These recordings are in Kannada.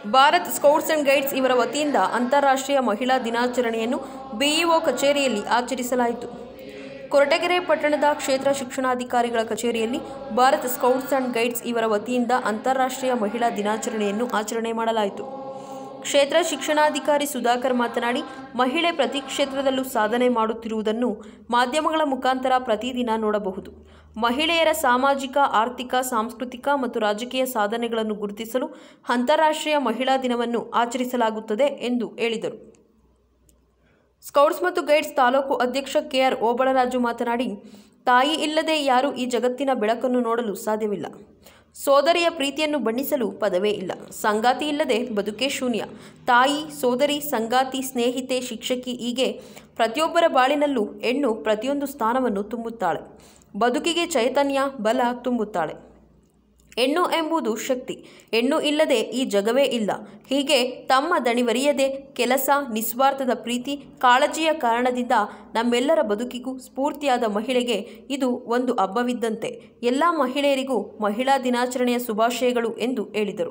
ಭಾರತ್ ಸ್ಕೌಟ್ಸ್ ಅಂಡ್ ಗೈಡ್ಸ್ ಇವರ ವತಿಯಿಂದ ಅಂತಾರಾಷ್ಟ್ರೀಯ ಮಹಿಳಾ ದಿನಾಚರಣೆಯನ್ನು ಬಿಇಒ ಕಚೇರಿಯಲ್ಲಿ ಆಚರಿಸಲಾಯಿತು ಕೊರಟಗೆರೆ ಪಟ್ಟಣದ ಕ್ಷೇತ್ರ ಶಿಕ್ಷಣಾಧಿಕಾರಿಗಳ ಕಚೇರಿಯಲ್ಲಿ ಭಾರತ್ ಸ್ಕೌಟ್ಸ್ ಅಂಡ್ ಗೈಡ್ಸ್ ಇವರ ವತಿಯಿಂದ ಅಂತಾರಾಷ್ಟ್ರೀಯ ಮಹಿಳಾ ದಿನಾಚರಣೆಯನ್ನು ಆಚರಣೆ ಮಾಡಲಾಯಿತು ಕ್ಷೇತ್ರ ಶಿಕ್ಷಣಾಧಿಕಾರಿ ಸುಧಾಕರ್ ಮಾತನಾಡಿ ಮಹಿಳೆ ಪ್ರತಿ ಕ್ಷೇತ್ರದಲ್ಲೂ ಸಾಧನೆ ಮಾಡುತ್ತಿರುವುದನ್ನು ಮಾಧ್ಯಮಗಳ ಮುಖಾಂತರ ಪ್ರತಿದಿನ ನೋಡಬಹುದು ಮಹಿಳೆಯರ ಸಾಮಾಜಿಕ ಆರ್ಥಿಕ ಸಾಂಸ್ಕೃತಿಕ ಮತ್ತು ರಾಜಕೀಯ ಸಾಧನೆಗಳನ್ನು ಗುರುತಿಸಲು ಅಂತಾರಾಷ್ಟ್ರೀಯ ಮಹಿಳಾ ದಿನವನ್ನು ಆಚರಿಸಲಾಗುತ್ತದೆ ಎಂದು ಹೇಳಿದರು ಸ್ಕೌಟ್ಸ್ ಮತ್ತು ಗೈಡ್ಸ್ ತಾಲೂಕು ಅಧ್ಯಕ್ಷ ಕೆಆರ್ ಓಬಳರಾಜು ಮಾತನಾಡಿ ತಾಯಿ ಇಲ್ಲದೆ ಯಾರೂ ಈ ಜಗತ್ತಿನ ಬೆಳಕನ್ನು ನೋಡಲು ಸಾಧ್ಯವಿಲ್ಲ ಸೋದರಿಯ ಪ್ರೀತಿಯನ್ನು ಬಣ್ಣಿಸಲು ಪದವೇ ಇಲ್ಲ ಸಂಗಾತಿ ಇಲ್ಲದೆ ಬದುಕೇ ಶೂನ್ಯ ತಾಯಿ ಸೋದರಿ ಸಂಗಾತಿ ಸ್ನೇಹಿತೆ ಶಿಕ್ಷಕಿ ಹೀಗೆ ಪ್ರತಿಯೊಬ್ಬರ ಬಾಳಿನಲ್ಲೂ ಹೆಣ್ಣು ಪ್ರತಿಯೊಂದು ಸ್ಥಾನವನ್ನು ತುಂಬುತ್ತಾಳೆ ಬದುಕಿಗೆ ಚೈತನ್ಯ ಬಲ ತುಂಬುತ್ತಾಳೆ ಹೆಣ್ಣು ಎಂಬುದು ಶಕ್ತಿ ಹೆಣ್ಣು ಇಲ್ಲದೆ ಈ ಜಗವೇ ಇಲ್ಲ ಹೀಗೆ ತಮ್ಮ ದಣಿವರಿಯದೆ ಕೆಲಸ ನಿಸ್ವಾರ್ಥದ ಪ್ರೀತಿ ಕಾಳಜಿಯ ಕಾರಣದಿಂದ ನಮ್ಮೆಲ್ಲರ ಬದುಕಿಗೂ ಸ್ಫೂರ್ತಿಯಾದ ಮಹಿಳೆಗೆ ಇದು ಒಂದು ಹಬ್ಬವಿದ್ದಂತೆ ಎಲ್ಲ ಮಹಿಳೆಯರಿಗೂ ಮಹಿಳಾ ದಿನಾಚರಣೆಯ ಶುಭಾಶಯಗಳು ಎಂದು ಹೇಳಿದರು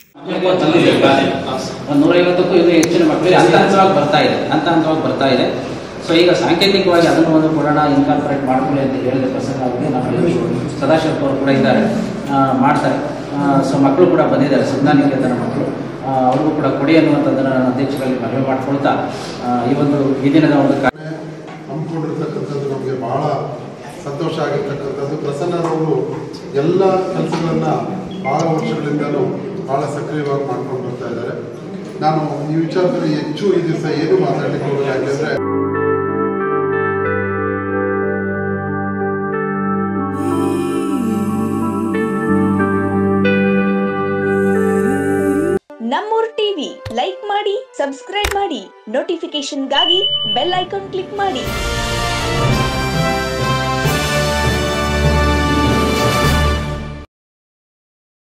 ಒಂದು ನೂರೈವತ್ತಕ್ಕೂ ಇನ್ನೂ ಹೆಚ್ಚಿನ ಮಕ್ಕಳಿಗೆ ಹಂತ ಹಂತವಾಗಿ ಬರ್ತಾ ಇದೆ ಹಂತ ಹಂತವಾಗಿ ಬರ್ತಾ ಇದೆ ಸೊ ಈಗ ಸಾಂಕೇತಿಕವಾಗಿ ಅದನ್ನು ಒಂದು ಕೊಡೋಣ ಇನ್ಕಾರ್ಪೊರೇಟ್ ಮಾಡ್ಕೊಳ್ಳಿ ಅಂತ ಹೇಳಿದ ಪ್ರಸಂಗ ಆಗಿದೆ ನಮ್ಮ ಸದಾಶಿವಪ್ಪ ಅವರು ಕೂಡ ಇದ್ದಾರೆ ಆ, ಮಾಡ್ತಾರೆ ಸೊ ಮಕ್ಕಳು ಕೂಡ ಬಂದಿದ್ದಾರೆ ಸುಜ್ಞಾನಿಕೇತನ ಮಕ್ಕಳು ಆ, ಅವ್ರಿಗೂ ಕೂಡ ಕೊಡಿ ಅನ್ನುವಂಥದ್ದನ್ನು ನಾನು ಅಧ್ಯಕ್ಷರಲ್ಲಿ ಮನವಿ ಮಾಡ್ಕೊಳ್ತಾ ಆ, ಈ ಒಂದು ಈ ದಿನದ ಒಂದು ಕಾ- ಹಮ್ಮಿಕೊಂಡಿರ್ತಕ್ಕಂಥದ್ದು ನಮಗೆ ಬಹಳ ಸಂತೋಷ ಆಗಿರ್ತಕ್ಕಂಥದ್ದು ಪ್ರಸನ್ನರವರು ಎಲ್ಲ ಕೆಲಸಗಳನ್ನು ಬಹಳ ವರ್ಷಗಳಿಂದಲೂ ಬಹಳ ಸಕ್ರಿಯವಾಗಿ ಮಾಡ್ಕೊಂಡು ಬರ್ತಾ ಇದ್ದಾರೆ ನಾನು ಈ ವಿಚಾರದಲ್ಲಿ ಹೆಚ್ಚು ಈ ದಿವಸ ಏನು ಮಾತಾಡಲಿಕ್ಕೆ ಹೋಗಲ್ಲ ಯಾಕೆಂದರೆ ನಮ್ಮೂರ್ ಟಿವಿ ಲೈಕ್ ಮಾಡಿ ಸಬ್ಸ್ಕ್ರೈಬ್ ಮಾಡಿ ನೋಟಿಫಿಕೇಶನ್ಗಾಗಿ ಬೆಲ್ ಐಕಾನ್ ಕ್ಲಿಕ್ ಮಾಡಿ